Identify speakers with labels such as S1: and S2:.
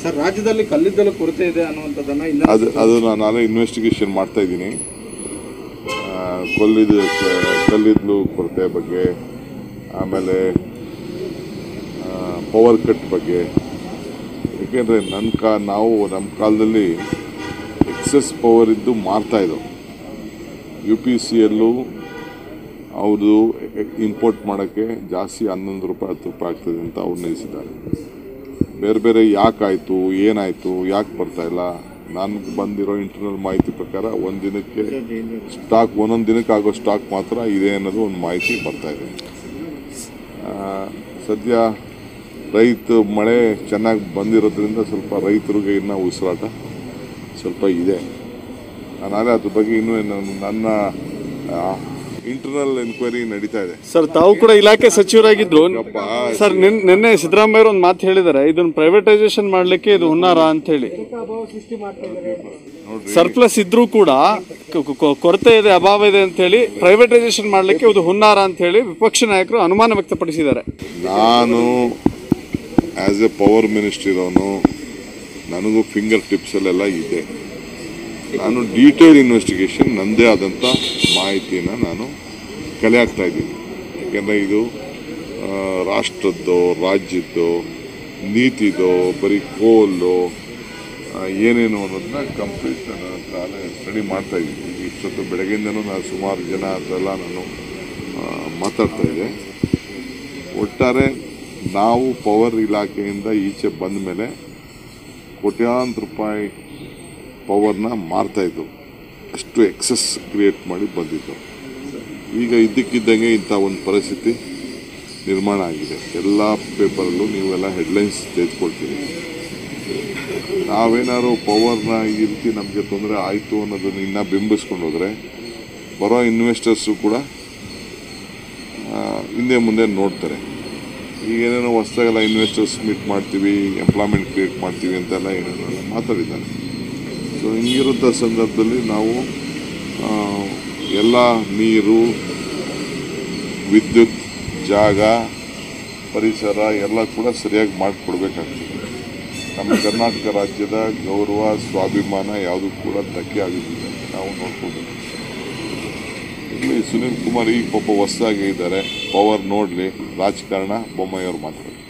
S1: sir ರಾಜ್ಯದಲ್ಲಿ ಕಲ್ಲಿದ್ದಲು ಕೊರತೆ ಇದೆ ಅನ್ನುವಂಥದ್ದನ್ನ ಇಂಧನ
S2: ಅದು ಅದು ನಾನು ನಾನೇ ಇನ್ವೆಸ್ಟಿಗೇಷನ್ ಮಾಡ್ತಾ ಇದ್ದೀನಿ ಕೊಲ್ಲಿದ ಕಲ್ಲಿದ್ದಲು ಕೊರತೆ ಬಗ್ಗೆ ಆಮೇಲೆ ಪವರ್ ಕಟ್ ಬಗ್ಗೆ ಏಕೆಂದರೆ ನನ್ನ ಕಾ ನಾವು ನಮ್ಮ ಕಾಲದಲ್ಲಿ ಎಕ್ಸೆಸ್ ಪವರ್ ಇದ್ದು ಮಾರ್ತಾ ಇದ್ದವು ಯು ಪಿ ಸಿಯಲ್ಲೂ ಅವ್ರದ್ದು ಇಂಪೋರ್ಟ್ ಮಾಡೋಕ್ಕೆ ಜಾಸ್ತಿ ಹನ್ನೊಂದು ರೂಪಾಯಿ ಹತ್ತು ರೂಪಾಯಿ ಆಗ್ತದೆ ಅಂತ ಅವ್ರು ನಿಲ್ಲಿಸಿದ್ದಾರೆ ಬೇರೆ ಬೇರೆ ಯಾಕಾಯಿತು ಏನಾಯಿತು ಯಾಕೆ ಬರ್ತಾ ಇಲ್ಲ ನನಗೆ ಬಂದಿರೋ ಇಂಟರ್ನಲ್ ಮಾಹಿತಿ ಪ್ರಕಾರ ಒಂದು ದಿನಕ್ಕೆ ಸ್ಟಾಕ್ ಒಂದೊಂದು ದಿನಕ್ಕೆ ಆಗೋ ಸ್ಟಾಕ್ ಮಾತ್ರ ಇದೆ ಅನ್ನೋದು ಒಂದು ಮಾಹಿತಿ ಬರ್ತಾ ಇದೆ ಆ, ಸದ್ಯ ರೈತ ಮಳೆ ಚೆನ್ನಾಗಿ ಬಂದಿರೋದ್ರಿಂದ ಸ್ವಲ್ಪ ರೈತರಿಗೆ ಇನ್ನೂ ಉಸಿರಾಟ ಸ್ವಲ್ಪ ಇದೆ ನಾಳೆ ಅದ್ರ ಬಗ್ಗೆ ಇನ್ನೂ ನನ್ನ- ನನ್ನ ಇಂಟರ್ನಲ್ ಎನ್ಕ್ವೈರಿ ನಡೀತಾ ಇದೆ
S3: ಸರ್ ತಾವು ಕೂಡ ಇಲಾಖೆ ಸಚಿವರಾಗಿದ್ರು
S2: ಯಪ್ಪ,
S3: ಸರ್ ನಿನ್ ನಿನ್ನೆ ಸಿದ್ದರಾಮಯ್ಯ ಒಂದು ಮಾತು ಹೇಳಿದ್ದಾರೆ ಇದನ್ನ ಪ್ರೈವೇಟೈಸೇಷನ್ ಮಾಡ್ಲಿಕ್ಕೆ ಇದು ಹುನ್ನಾರ ಅಂತ ಹೇಳಿ
S2: ನೋಡ್ರಿ
S3: ಸರ್ಪ್ಲಸ್ ಇದ್ರೂ ಕೂಡ ಕ- ಕ- ಕೊರತೆ ಇದೆ ಅಭಾವ ಇದೆ ಅಂತ ಹೇಳಿ ಪ್ರೈವೇಟೈಸೇಷನ್ ಮಾಡ್ಲಿಕ್ಕೆ ಇದು ಹುನ್ನಾರ ಅಂತ ಹೇಳಿ ವಿಪಕ್ಷ ನಾಯಕರು ಅನುಮಾನ ವ್ಯಕ್ತಪಡಿಸಿದ್ದಾರೆ
S2: ನಾನು ಆ್ಯಸ್ ಎ ಪವರ್ ಮಿನಿಸ್ಟರ್ ಇರೋನು ನನಗೂ ಫಿಂಗರ್ ಟಿಪ್ಸಲ್ಲೆಲ್ಲ ಇದೆ ನಾನು ಡೀಟೇಲ್ ಇನ್ವೆಸ್ಟಿಗೇಷನ್ ನನ್ನದೇ ಆದಂಥ ಮಾಹಿತಿಯನ್ನು ನಾನು ಕಲೆ ಹಾಕ್ತಾ ಇದ್ದೀನಿ ಯಾಕೆಂದರೆ ಇದು ಆ, ರಾಷ್ಟ್ರದ್ದು ರಾಜ್ಯದ್ದು ನೀತಿದು ಬರೀ ಕೋಲು ಆ, ಏನೇನು ಅನ್ನೋದನ್ನ ಕಂಪ್ಲೀಟ್ ನಾನು ಸ್ಟಡಿ ಮಾಡ್ತಾ ಇದ್ದೀನಿ ಈಗ ಇಷ್ಟೊತ್ತು ಬೆಳಗ್ಗೆಯಿಂದನೂ ನಾನು ಸುಮಾರು ಜನ ಹತ್ರೆಲ್ಲ ನಾನು ಆ, ಮಾತಾಡ್ತಾ ಇದ್ದೆ ಒಟ್ಟಾರೆ ನಾವು ಪವರ್ ಇಲಾಖೆಯಿಂದ ಈಚೆ ಬಂದ ಮೇಲೆ ಕೋಟ್ಯಾಂತರ ರೂಪಾಯಿ ಪವರ್ನ ಮಾರ್ತಾ ಇದ್ದವು ಅಷ್ಟು ಎಕ್ಸಸ್ ಕ್ರಿಯೇಟ್ ಮಾಡಿ ಬಂದಿದ್ದು ಈಗ ಇದ್ದಕ್ಕಿದ್ದಂಗೆ ಇಂಥ ಒಂದು ಪರಿಸ್ಥಿತಿ ನಿರ್ಮಾಣ ಆಗಿದೆ ಎಲ್ಲ ಪೇಪರಲ್ಲೂ ನೀವೆಲ್ಲ ಹೆಡ್ಲೈನ್ಸ್ ತೆಗೆದುಕೊಳ್ತೀರಿ ನಾವೇನಾದ್ರು ಪವರ್ನ ಈ ರೀತಿ ನಮಗೆ ತೊಂದರೆ ಆಯಿತು ಅನ್ನೋದನ್ನ ಇನ್ನೂ ಬಿಂಬಿಸ್ಕೊಂಡು ಹೋದರೆ ಬರೋ ಇನ್ವೆಸ್ಟರ್ಸು ಕೂಡ ಆ, ಹಿಂದೆ ಮುಂದೆ ನೋಡ್ತಾರೆ ಈಗ ಏನೇನೋ ಹೊಸ್ದಾಗೆಲ್ಲ ಇನ್ವೆಸ್ಟರ್ಸ್ ಮೀಟ್ ಮಾಡ್ತೀವಿ ಎಂಪ್ಲಾಯ್ಮೆಂಟ್ ಕ್ರಿಯೇಟ್ ಮಾಡ್ತೀವಿ ಅಂತೆಲ್ಲ ಏನೇನೋ ಎಲ್ಲ ಮಾತಾಡಿದ್ದಾರೆ ಸೊ ಹಿಂಗಿರುವಂಥ ಸಂದರ್ಭದಲ್ಲಿ ನಾವು ಆ, ಎಲ್ಲ ನೀರು ವಿದ್ಯುತ್ ಜಾಗ ಪರಿಸರ ಎಲ್ಲ ಕೂಡ ಸರಿಯಾಗಿ ಮಾಡಿಕೊಡ್ಬೇಕಾಗ್ತದೆ ನಮ್ಮ ಕರ್ನಾಟಕ ರಾಜ್ಯದ ಗೌರವ ಸ್ವಾಭಿಮಾನ ಯಾವುದು ಕೂಡ ಧಕ್ಕೆ ಆಗುತ್ತಿಲ್ಲ ನಾವು ನೋಡ್ಕೊಳ್ಬೇಕು ಇಲ್ಲಿ ಸುನೀಲ್ ಕುಮಾರ್ ಈಗ ಪಾಪ ಹೊಸದಾಗಿ ಇದ್ದಾರೆ ಪವರ್ ನೋಡಲಿ ರಾಜಕಾರಣ ಬೊಮ್ಮಾಯಿಯವ್ರು ಮಾತಾಡ್ತಾರೆ